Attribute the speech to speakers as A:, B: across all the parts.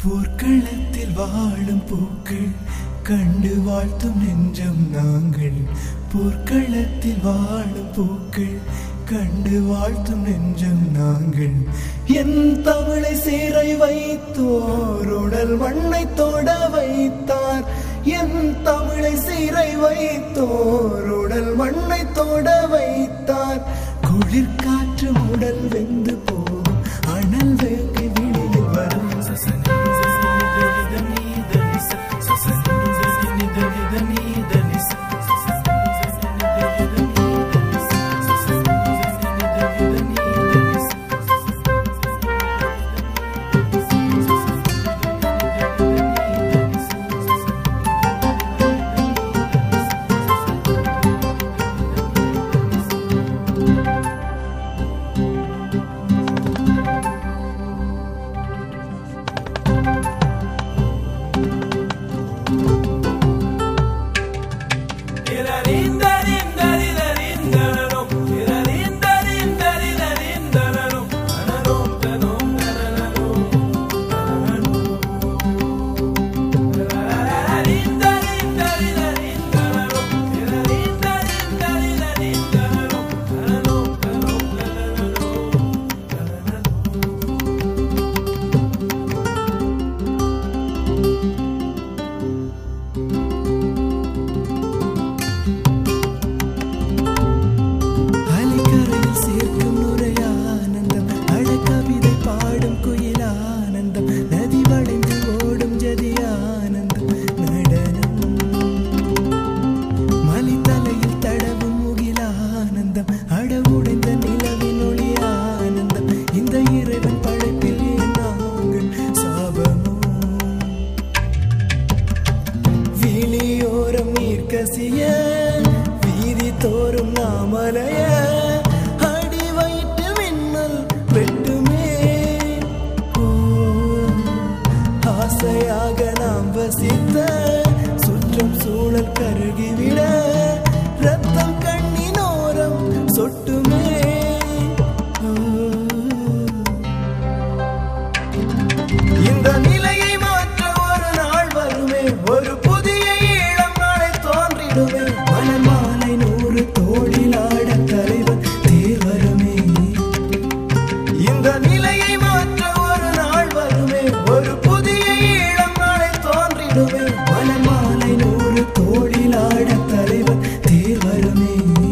A: போர்க்களத்தில் வாழும் பூக்கள் கண்டு வாழ்த்தும் நெஞ்சம் நாங்கள் போர்க்களத்தில் வாழும் பூக்கள் கண்டு வாழ்த்தும் நெஞ்சம் நாங்கள் என் தமிழை சீரை வைத்தோர் உடல் மண்ணை தொட வைத்தார் என் தமிழை சீரை வைத்தோர் உடல் மண்ணை தொட வைத்தார் குளிர் காற்று உடல் வெந்து போகும் அனல் வேங்கை விழியில் வரும் அலைக்கரையில் சேர்க்கும் நுரையானந்தம் அழகவிதை பாடும் குயிலானந்தம் நதி வளைந்து ஓடும் ஜதியானந்தம் நடனம் மலைத்தலையில் தடவும் முகிலானந்தம் அடவுடைந்த நிலவின் ஒளியானந்தம் இந்த இறைவன் படைப்பில் ஏன் நாங்கள் சாபமோ விழியோரம் நீர் கசிய வீதி தோறும் நாமலைய அடி வயிற்றில் மின்னல் வெட்டுமே ஓ, ஆசையாக நாம் வசித்த சுற்றம் சூழல் கருகிவிட ரத்தம் கண்ணினோரம் சொட்டுமே ஓ. இந்த நிலையை மாற்ற ஒரு நாள் வருமே ஒரு புதிய ஈழம் நாளை தோன்றிடுமே மனமாலை நூறு தோழிலாட தலைவன் தேர்வருமே இந்த நிலையை மாற்ற ஒரு நாள் வருமே ஒரு புதிய ஈழம் நாளை தோன்றிடுமே மனமாலை நூறு தோழிலாட தலைவன் தேர்வருமே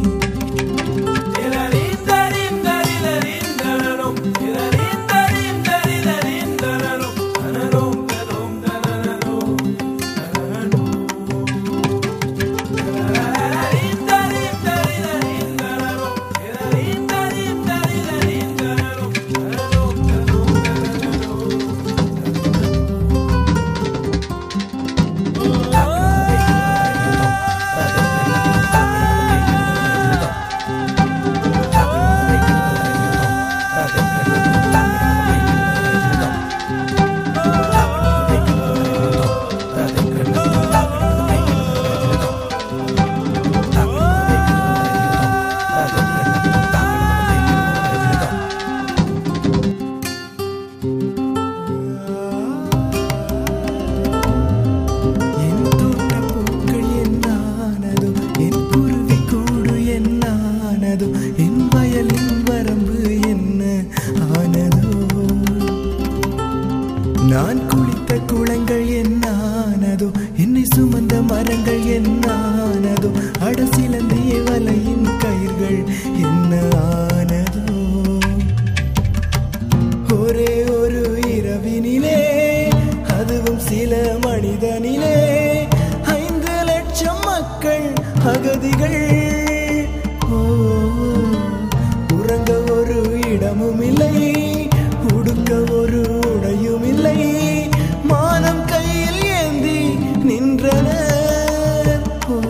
A: என் தோட்டப் பூக்கள் என்னானதோ என் குருவி கூடு என்னானதோ என் வயலின் வரம்பு என்ன ஆனதோ நான் குளித்த குளங்கள் என்னானதோ என்னை சுமந்த மரங்கள் என்னானதோ அட சிலந்திய வலையின் கயிர்கள் என்ன ஆனதோ ஒரே ஒரு இரவினிலே அதுவும் சில மனிதனிலே ஐந்து லட்சம் மக்கள் அகதிகள் ஓ, உறங்க ஒரு இடமும் இல்லை உடுக்க ஒரு உடையும் இல்லை மானம் கையில் ஏந்தி நின்றனர் ஓ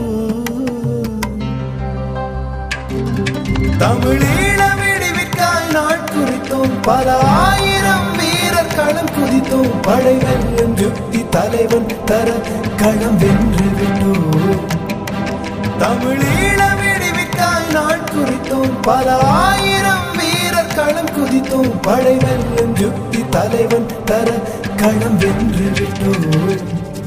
A: தமிழீழ விடுவிக்காய் நாள் குறித்தோம் பல ஆயிரம் வீரர் களம் குதித்தோம் படை வெல்லும் யுக்தி தலைவன் தர களம் வென்று விட்டோம் தமிழீழ விடுவிக்காய் நாள் குறித்தோம் பல ஆயிரம் வீரர் களம் குதித்தோம் படை வெல்லும் யுக்தி தலைவன் தர களம் வென்று விட்டோம்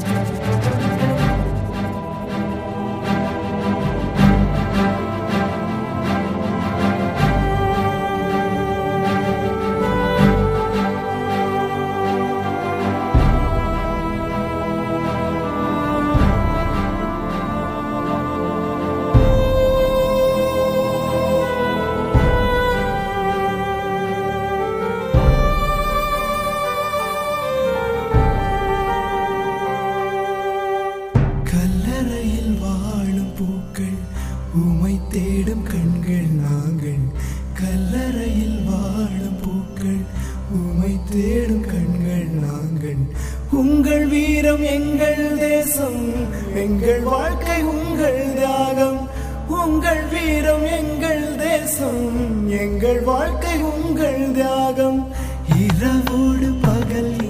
A: கல்லறையில் வாழும் பூக்கள் உமை தேடும் கண்கள் நாங்கள் கல்லறையில் வாழும் பூக்கள் உமை தேடும் கண்கள் நாங்கள் உங்கள் வீரம் எங்கள் தேசம் எங்கள் வாழ்க்கை உங்கள் தியாகம் உங்கள் வீரம் எங்கள் தேசம் எங்கள் வாழ்க்கை உங்கள் தியாகம் இரவோடு பகல்